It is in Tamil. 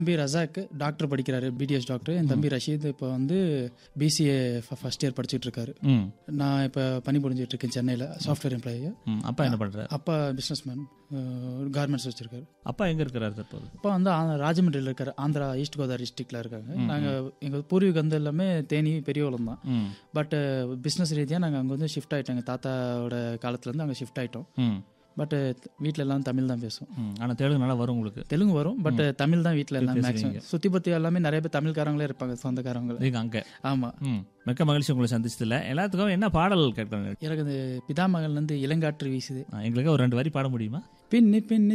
தம்பி ரசாக் டாக்டர் படிக்கிறாரு பிடிஎஸ் டாக்டர் என் தம்பி ரஷீத் இப்போ வந்து பிசிஏ ஃபர்ஸ்ட் இயர் படிச்சுட்டு இருக்காரு ம் நான் இப்போ பணி புரிஞ்சிட்டு இருக்கேன் சென்னையில் சாஃப்ட்வேர் எம்ப்ளாயி ம் அப்பா என்ன பண்றாரு அப்பா பிஸ்னஸ் மேன் கார்மெண்ட்ஸ் வச்சிருக்காரு அப்பா எங்க இருக்கிறாரு தற்போது அப்பா வந்து ஆ- ராஜமன்றியில் இருக்காரு ஆந்திரா ஈஸ்ட் கோதாவரி டிஸ்ட்ரிக்ட்ல இருக்காங்க நாங்கள் எங்கள் பூர்வீகம் வந்து எல்லாமே தேனி பெரியவளம் தான் ம் பட் பிஸ்னஸ் ரீதியாக நாங்கள் அங்கே வந்து ஷிஃப்ட் ஆகிட்டோம் எங்கள் தாத்தாவோட காலத்துலேருந்து அங்கே ஷிஃப்ட் ஆகிட்டோம் ம் பட் வீட்டில் எல்லாம் தமிழ் தான் பேசுவோம் ம் ஆனால் தெலுங்கு நல்லா வரும் உங்களுக்கு தெலுங்கு வரும் பட் தமிழ் தான் வீட்டில் எல்லாம் பேசுறீங்க. மேக்ஸிமம் சுற்றி பற்றி எல்லாமே நிறைய பேர் தமிழ்காரங்களே இருப்பாங்க சொந்தக்காரங்களே நீங்க அங்கே ஆமாம் ம் மிக்க மகிழ்ச்சி உங்களை சந்திச்சதுல எல்லாத்துக்கும் என்ன பாடல் கேட்கறாங்க எனக்கு இந்த பிதாமகன்லேருந்து இளங்காற்று வீசுது எங்களுக்கு ஒரு ரெண்டு வரி பாட முடியுமா பின்னி பின்னி